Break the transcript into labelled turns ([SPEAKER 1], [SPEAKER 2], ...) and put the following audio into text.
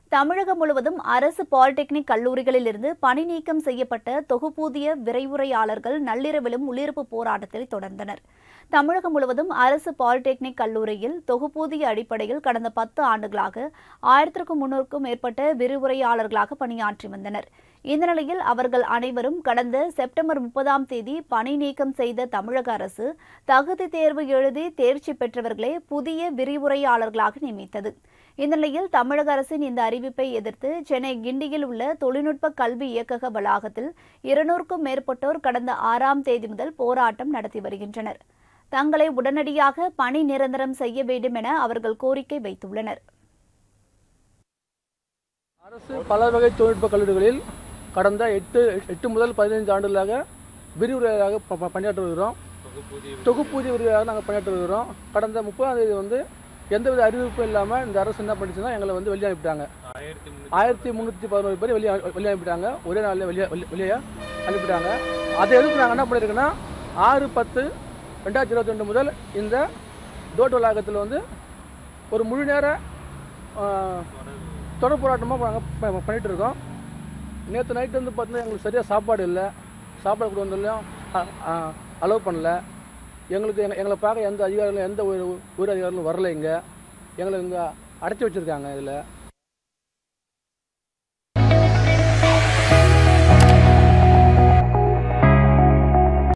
[SPEAKER 1] தமிழகம் முழுவதும் அரசு பாலிடெக்னிக் கல்லூரிகளிலிருந்து பணி நீக்கம் செய்யப்பட்ட தொகுப்பூதிய விரைவுரையாளர்கள் நள்ளிரவிலும் உள்ளிருப்பு போராட்டத்தில் தொடர்ந்தனர் தமிழகம் முழுவதும் அரசு பாலிடெக்னிக் கல்லூரியில் தொகுப்பூதிய அடிப்படையில் கடந்த பத்து ஆண்டுகளாக ஆயிரத்திற்கும் முன்னூறுக்கும் மேற்பட்ட விரிவுரையாளர்களாக பணியாற்றி வந்தனர் இந்த நிலையில் அவர்கள் அனைவரும் கடந்த செப்டம்பர் முப்பதாம் தேதி பணி நீக்கம் செய்த தமிழக அரசு தகுதி தேர்வு எழுதி தேர்ச்சி பெற்றவர்களை புதிய விரிவுரையாளர்களாக நியமித்தது இந்த நிலையில் தமிழக அரசின் இந்த அறிவிப்பை எதிர்த்து சென்னை கிண்டியில் உள்ள தொழில்நுட்ப கல்வி இயக்கக வளாகத்தில் இருநூறுக்கும் மேற்பட்டோர் கடந்த ஆறாம் தேதி முதல் போராட்டம் நடத்தி வருகின்றனர் தங்களை உடனடியாக பணி நிரந்தரம் செய்ய வேண்டும் என அவர்கள் கோரிக்கை வைத்துள்ளனர்
[SPEAKER 2] அரசு பல வகை தொழில்நுட்ப கல்லூரிகளில் கடந்த எட்டு எட்டு முதல் பதினைந்து ஆண்டுகளாக விரிவுரையாக ப- ப- பணியாற்றி வருகிறோம் தொகுப்பூதிய விரிவுரையாக நாங்கள் பணியாற்றி வருகிறோம் கடந்த முப்பதாம் தேதி வந்து எந்தவித அறிவிப்பும் இல்லாமல் இந்த அரசு என்ன பண்ணிச்சுன்னா எங்களை வந்து வெளியே அனுப்பிட்டாங்க ஆயிரத்தி முந்நூற்றி பதினோரு பேர் வெளியே வெளியே அனுப்பிட்டாங்க ஒரே நாளில் வெளியே வெளியே- வெளியே அனுப்பிட்டாங்க அதை எதுக்கு நாங்கள் என்ன பண்ணியிருக்கோன்னா ஆறு பத்து ரெண்டாயிரத்தி இருபத்தி ரெண்டு முதல் இந்த தோட்ட வளாகத்தில் வந்து ஒரு முழு நேர ஆஹ், தொடர் போராட்டமாக நாங்கள் பண்ணிகிட்டு இருக்கோம் நேற்று நைட்டு வந்து பார்த்தீங்கன்னா எங்களுக்கு சரியாக சாப்பாடு இல்லை சாப்பாடு கொண்டு வந்தாலும் அலோவ் பண்ணல எங்களுக்கு எங்க எங்களை பார்க்க எந்த அதிகாரிகளும் எந்த ஒரு உயர் அதிகாரிகளும் வரல இங்கே எங்களை இங்கே அடைச்சி வச்சுருக்காங்க இதில்